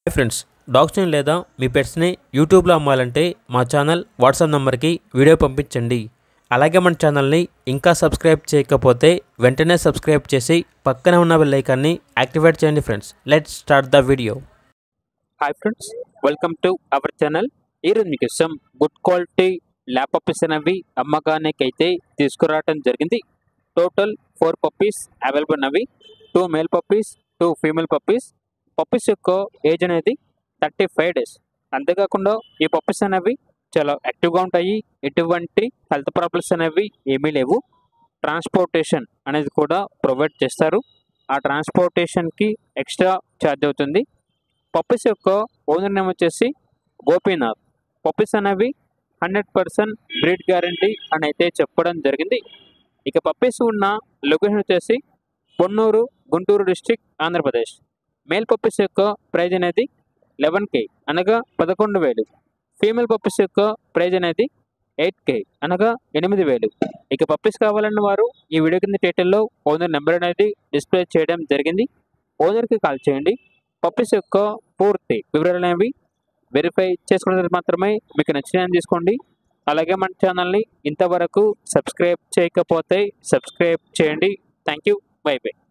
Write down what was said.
friends డాగ్స్ని లేదా మీ పెట్స్ని యూట్యూబ్లో అమ్మాలంటే మా ఛానల్ వాట్సాప్ నెంబర్కి వీడియో పంపించండి అలాగే మన ఛానల్ని ఇంకా సబ్స్క్రైబ్ చేయకపోతే వెంటనే సబ్స్క్రైబ్ చేసి పక్కన ఉన్న బెల్ ఐకాన్ని యాక్టివేట్ చేయండి friends let's start the video hi friends welcome to our channel ఈరోజు మీకు ఇష్టం గుడ్ క్వాలిటీ ల్యాప్ పప్పీస్ అనేవి అమ్మకానికి అయితే తీసుకురావడం జరిగింది టోటల్ ఫోర్ పప్పీస్ అవైలబుల్ ఉన్నవి two male puppies two female puppies puppies యొక్క ఏజ్ అనేది థర్టీ ఫైవ్ డేస్ అంతేకాకుండా ఈ పప్పీస్ అనేవి చాలా యాక్టివ్గా ఉంటాయి ఎటువంటి హెల్త్ ప్రాబ్లమ్స్ అనేవి ఏమీ లేవు ట్రాన్స్పోర్టేషన్ అనేది కూడా ప్రొవైడ్ చేస్తారు ఆ ట్రాన్స్పోర్టేషన్కి ఎక్స్ట్రా ఛార్జ్ అవుతుంది పప్పీస్ యొక్క ఓనర్ నేమ్ వచ్చేసి గోపీనాథ్ పప్పీస్ అనేవి హండ్రెడ్ పర్సెంట్ బ్రీడ్ గ్యారంటీ అని అయితే చెప్పడం జరిగింది ఇక పప్పీస్ ఉన్న లొకేషన్ వచ్చేసి Ponnur Guntur district Andhra Pradesh male puppies యొక్క ప్రైజ్ అనేది లెవెన్ కే అనగా పదకొండు వేలు ఫీమేల్ పప్పీస్ యొక్క ప్రైజ్ అనేది ఎయిట్ కే అనగా ఎనిమిది వేలు ఇక పప్పీస్ కావాలన్న వారు ఈ వీడియో కింద టైటిల్లో ఓనర్ నెంబర్ అనేది డిస్ప్లే చేయడం జరిగింది ఓనర్కి కాల్ చేయండి పప్పీస్ యొక్క పూర్తి వివరాలు అనేవి వెరిఫై చేసుకున్న తర్వాత మాత్రమే మీకు నచ్చిన తీసుకోండి అలాగే మన ఛానల్ని ఇంతవరకు సబ్స్క్రైబ్ చేయకపోతే సబ్స్క్రైబ్ చేయండి థ్యాంక్ యూ బై బై